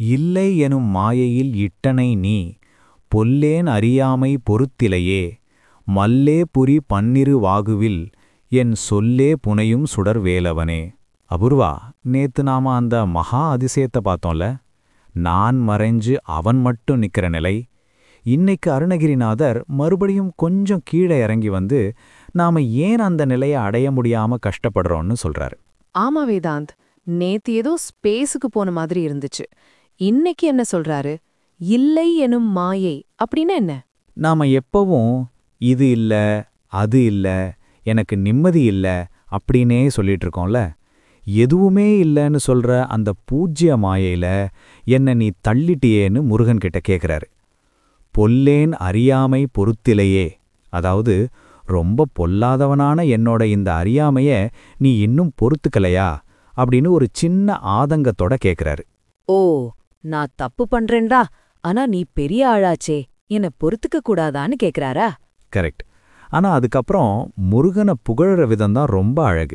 இல்லை எனும் மாயையில் இட்டனை நீ பொல்லேன் அறியாமை பொறுத்திலையே மல்லே புரி பன்னிரு வாகுவில் என் சொல்லே புனையும் சுடர் வேலவனே அபூர்வா நேத்து நாம அந்த மகா அதிசயத்தை பார்த்தோம்ல நான் மறைஞ்சு அவன் மட்டும் நிக்கிற நிலை இன்னைக்கு அருணகிரிநாதர் மறுபடியும் கொஞ்சம் கீழே இறங்கி வந்து நாம ஏன் அந்த நிலையை அடைய முடியாம கஷ்டப்படுறோம்னு சொல்றாரு ஆமா வேதாந்த் நேத்து ஏதோ ஸ்பேஸுக்கு போன மாதிரி இருந்துச்சு இன்னைக்கு என்ன சொல்றாரு இல்லை எனும் மாயை அப்படின்னு என்ன நாம எப்பவும் இது இல்ல அது இல்ல எனக்கு நிம்மதி இல்ல அப்படின்னே சொல்லிட்டு இருக்கோம்ல எதுவுமே இல்லைன்னு சொல்ற அந்த பூஜ்ய மாயையில என்ன நீ தள்ளிட்டியேன்னு முருகன் கிட்ட கேக்குறாரு பொல்லேன் அறியாமை பொறுத்திலையே அதாவது ரொம்ப பொல்லாதவனான என்னோட இந்த அறியாமைய நீ இன்னும் பொறுத்துக்கலையா அப்படின்னு ஒரு சின்ன ஆதங்கத்தோட கேக்குறாரு ஓ நான் தப்பு பண்றேன்டா ஆனா நீ பெரிய ஆளாச்சே என்ன பொறுத்துக்க கூடாதான்னு கேக்குறாரா கரெக்ட் ஆனா அதுக்கப்புறம் முருகனை புகழற விதம்தான் ரொம்ப அழகு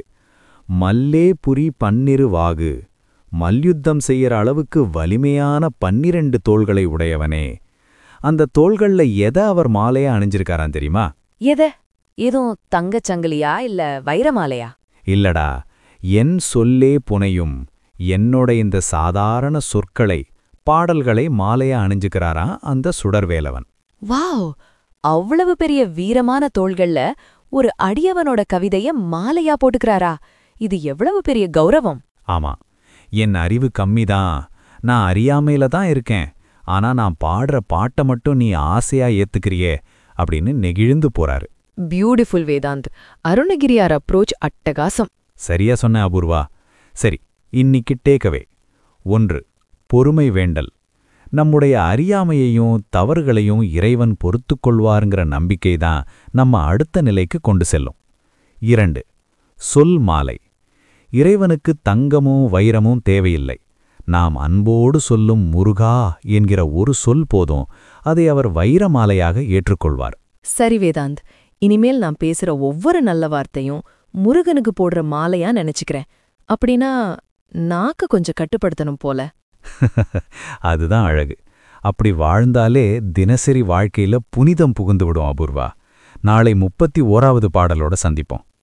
மல்லே புரி பன்னிரு வாகு மல்யுத்தம் செய்யற அளவுக்கு வலிமையான பன்னிரண்டு தோள்களை உடையவனே அந்த தோள்கள்ல எதை அவர் மாலையா அணிஞ்சிருக்காராம் தெரியுமா எத எதுவும் தங்கச் சங்கிலியா இல்ல வைரமாலையா இல்லடா என் சொல்லே புனையும் என்னோட இந்த சாதாரண சொற்களை பாடல்களை மாலையா அணிஞ்சுக்கிறாராம் அந்த சுடர்வேலவன் வாவ் அவ்வளவு பெரிய வீரமான தோள்கள்ல ஒரு அடியவனோட கவிதைய மாலையா போட்டுக்கிறாரா இது எவ்வளவு பெரிய கௌரவம் ஆமா என் அறிவு கம்மிதான் நான் அறியாமையில தான் இருக்கேன் ஆனா நான் பாடுற பாட்டை மட்டும் நீ ஆசையா ஏத்துக்கிறியே அப்படின்னு நெகிழ்ந்து போறாரு பியூட்டிஃபுல் வேதாந்த் அருணகிரியார் அப்ரோச் அட்டகாசம் சரியா சொன்ன அபூர்வா சரி இன்னிக்கு டேக்கவே ஒன்று பொறுமை வேண்டல் நம்முடைய அறியாமையையும் தவறுகளையும் இறைவன் பொறுத்துக் கொள்வாருங்கிற நம்பிக்கை தான் நம்ம அடுத்த நிலைக்கு கொண்டு செல்லும் இரண்டு சொல் மாலை இறைவனுக்கு தங்கமும் வைரமும் தேவையில்லை நாம் அன்போடு சொல்லும் முருகா என்கிற ஒரு சொல் போதும் அதை அவர் வைர மாலையாக ஏற்றுக்கொள்வார் சரி வேதாந்த் இனிமேல் நான் பேசுற ஒவ்வொரு நல்ல வார்த்தையும் முருகனுக்கு போடுற மாலையா நினைச்சுக்கிறேன் அப்படின்னா நாக்கு கொஞ்சம் கட்டுப்படுத்தணும் போல அதுதான் அழகு அப்படி வாழ்ந்தாலே தினசரி வாழ்க்கையில புனிதம் புகுந்து விடும் அபூர்வா நாளை முப்பத்தி ஓராவது பாடலோட சந்திப்போம்